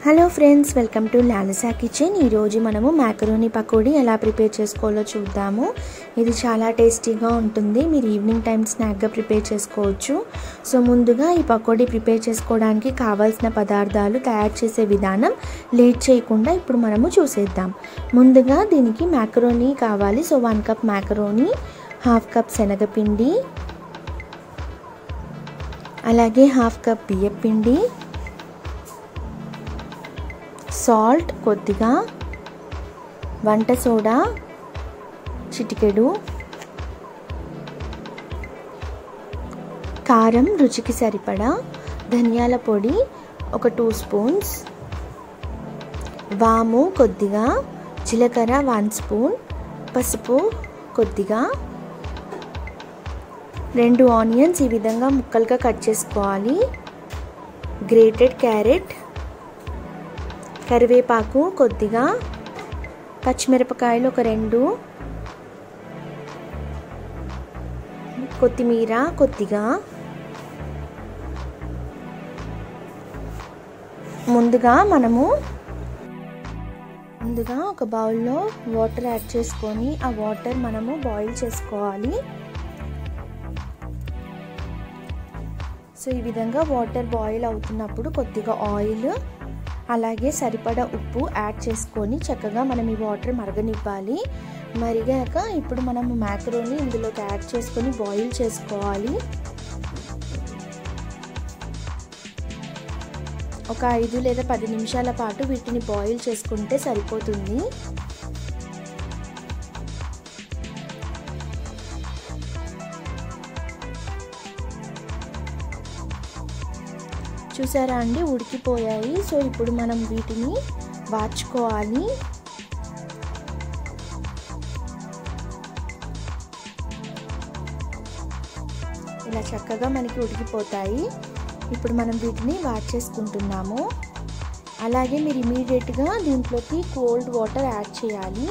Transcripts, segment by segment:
hello friends welcome to Lalasa kitchen ఈరోజు మనము macaroni pakodi ఎలా ప్రిపేర్ చేసుకోవాలో చూద్దాము ఇది చాలా టేస్టీగా ఉంటుంది మీరు ఈవినింగ్ టైం స్నాక్గా ప్రిపేర్ చేసుకోవచ్చు సో ముందుగా ఈ పకోడీ ప్రిపేర్ చేసుకోవడానికి కావాల్సిన పదార్థాలు తయారు చేసే విధానం లేట్ చేయకుండా ఇప్పుడు మనము చూసేద్దాం ముందుగా దీనికి మ్యాకరోనీ కావాలి so one cup macaroni half cup శనగపిండి అలాగే హాఫ్ కప్ బియ్యపిండి సాల్ట్ కొద్దిగా వంట సోడా చిటికెడు కారం రుచికి సరిపడా ధనియాల పొడి ఒక టూ స్పూన్స్ వాము కొద్దిగా జీలకర్ర వన్ స్పూన్ పసుపు కొద్దిగా రెండు ఆనియన్స్ ఈ విధంగా ముక్కలుగా కట్ చేసుకోవాలి గ్రేటెడ్ క్యారెట్ కరివేపాకు కొద్దిగా పచ్చిమిరపకాయలు ఒక రెండు కొత్తిమీర కొద్దిగా ముందుగా మనము ముందుగా ఒక బౌల్లో వాటర్ యాడ్ చేసుకొని ఆ వాటర్ మనము బాయిల్ చేసుకోవాలి సో ఈ విధంగా వాటర్ బాయిల్ అవుతున్నప్పుడు కొద్దిగా ఆయిల్ అలాగే సరిపడా ఉప్పు యాడ్ చేసుకొని చక్కగా మనం ఈ వాటర్ మరగనివ్వాలి మరిగాక ఇప్పుడు మనం మ్యాక్రోని ఇందులోకి యాడ్ చేసుకొని బాయిల్ చేసుకోవాలి ఒక ఐదు లేదా పది నిమిషాల పాటు వీటిని బాయిల్ చేసుకుంటే సరిపోతుంది చూసారా అండి ఉడికిపోయాయి సో ఇప్పుడు మనం వీటిని వాచుకోవాలి ఇలా చక్కగా మనకి ఉడికిపోతాయి ఇప్పుడు మనం వీటిని వాచ్ చేసుకుంటున్నాము అలాగే మీరు ఇమీడియట్గా దీంట్లోకి కోల్డ్ వాటర్ యాడ్ చేయాలి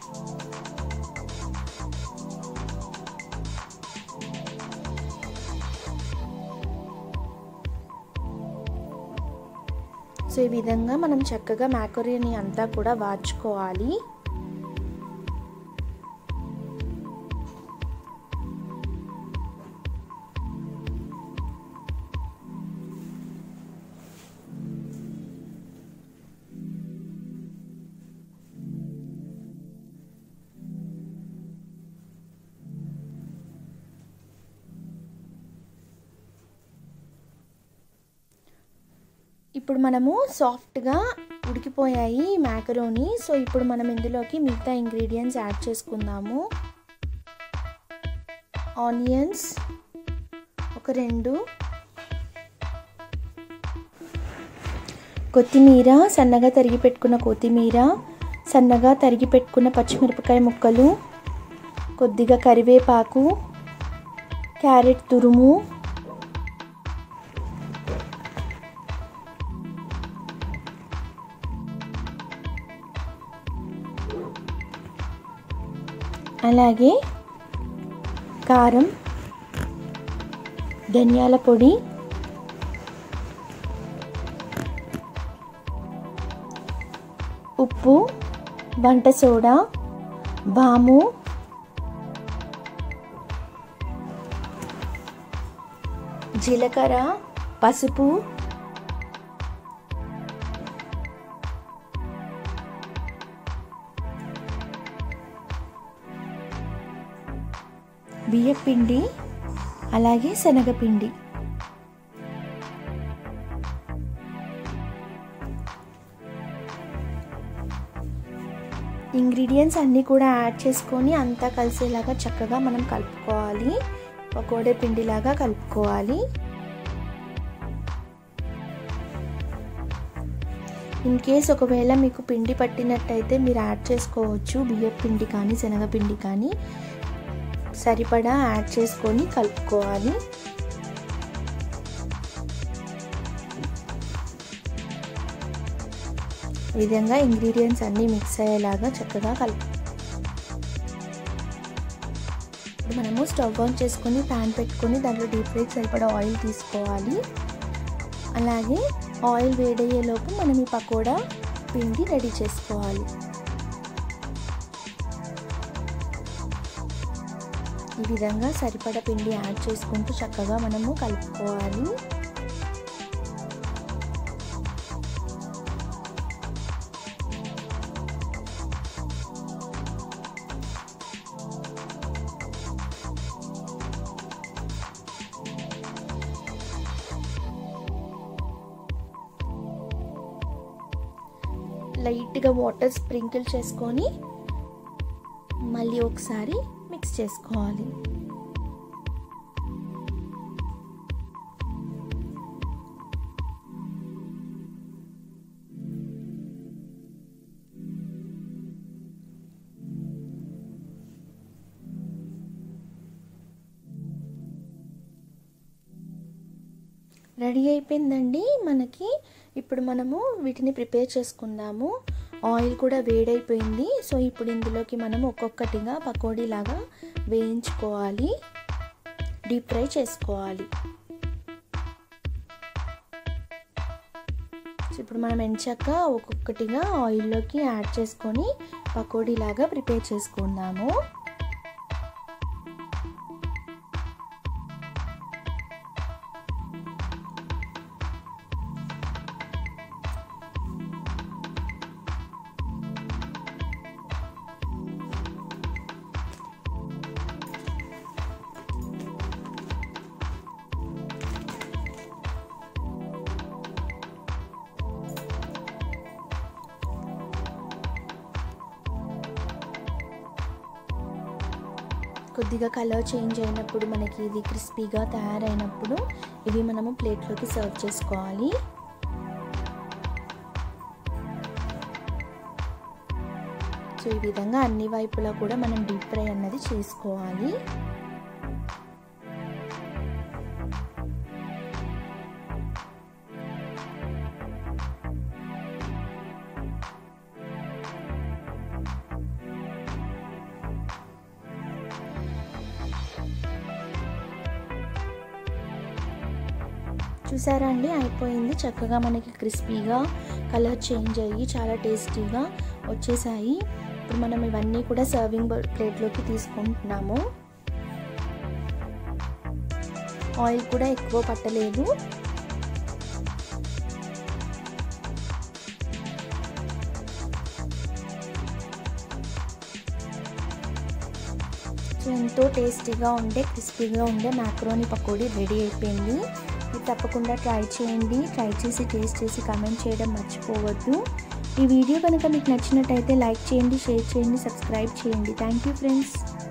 సో ఈ విధంగా మనం చక్కగా మ్యాకరీని అంతా కూడా వాచుకోవాలి ఇప్పుడు మనము సాఫ్ట్గా ఉడికిపోయాయి మ్యాకరోని సో ఇప్పుడు మనం ఇందులోకి మిగతా ఇంగ్రీడియంట్స్ యాడ్ చేసుకుందాము ఆనియన్స్ ఒక రెండు కొత్తిమీర సన్నగా తరిగి పెట్టుకున్న కొత్తిమీర సన్నగా తరిగి పెట్టుకున్న పచ్చిమిరపకాయ ముక్కలు కొద్దిగా కరివేపాకు క్యారెట్ తురుము అలాగే కారం ధనియాల పొడి ఉప్పు వంట సోడా వాము జీలకర్ర పసుపు బియ్యపిండి అలాగే శనగపిండి ఇంగ్రీడియంట్స్ అన్నీ కూడా యాడ్ చేసుకొని అంతా కలిసేలాగా చక్కగా మనం కలుపుకోవాలి పకోడే పిండిలాగా కలుపుకోవాలి ఇన్ కేస్ ఒకవేళ మీకు పిండి పట్టినట్టయితే మీరు యాడ్ చేసుకోవచ్చు బియ్య పిండి కానీ శనగపిండి కానీ సరిపడా యాడ్ చేసుకొని కలుపుకోవాలి ఈ విధంగా ఇంగ్రీడియంట్స్ అన్నీ మిక్స్ అయ్యేలాగా చక్కగా కలుపు ఇప్పుడు మనము స్టవ్ ఆన్ చేసుకొని ప్యాన్ పెట్టుకొని దాంట్లో డీప్ ఫ్రైకి సరిపడా ఆయిల్ తీసుకోవాలి అలాగే ఆయిల్ వేడయ్యేలోపు మనం ఈ పకోడా పిండి రెడీ చేసుకోవాలి ఈ విధంగా సరిపడ పిండి యాడ్ చేసుకుంటూ చక్కగా మనము కలుపుకోవాలి లైట్గా వాటర్ స్ప్రింకిల్ చేసుకొని మళ్ళీ ఒకసారి మిక్స్ చేసుకోవాలి రెడీ అయిపోయిందండి మనకి ఇప్పుడు మనము వీటిని ప్రిపేర్ చేసుకుందాము ఆయిల్ కూడా వేడైపోయింది సో ఇప్పుడు ఇందులోకి మనం ఒక్కొక్కటిగా పకోడీలాగా వేయించుకోవాలి డీప్ ఫ్రై చేసుకోవాలి సో ఇప్పుడు మనం ఎంచాక ఒక్కొక్కటిగా ఆయిల్లోకి యాడ్ చేసుకొని పకోడీలాగా ప్రిపేర్ చేసుకుందాము కొద్దిగా కలర్ చేంజ్ అయినప్పుడు మనకి ఇది క్రిస్పీగా తయారైనప్పుడు ఇవి మనము ప్లేట్లోకి సర్వ్ చేసుకోవాలి సో ఈ విధంగా అన్ని వైపులా కూడా మనం డీప్ ఫ్రై అన్నది చేసుకోవాలి చూసారా అండి అయిపోయింది చక్కగా మనకి క్రిస్పీగా కలర్ చేంజ్ అయ్యి చాలా టేస్టీగా వచ్చేసాయి ఇప్పుడు మనం ఇవన్నీ కూడా సర్వింగ్ ప్లేట్లోకి తీసుకుంటున్నాము ఆయిల్ కూడా ఎక్కువ పట్టలేదు సో ఎంతో టేస్టీగా ఉండే క్రిస్పీగా ఉండే మ్యాక్రోని పకోడీ రెడీ అయిపోయింది ఇది తప్పకుండా ట్రై చేయండి ట్రై చేసి టేస్ట్ చేసి కమెంట్ చేయడం మర్చిపోవద్దు ఈ వీడియో కనుక మీకు నచ్చినట్టయితే లైక్ చేయండి షేర్ చేయండి సబ్స్క్రైబ్ చేయండి థ్యాంక్ యూ ఫ్రెండ్స్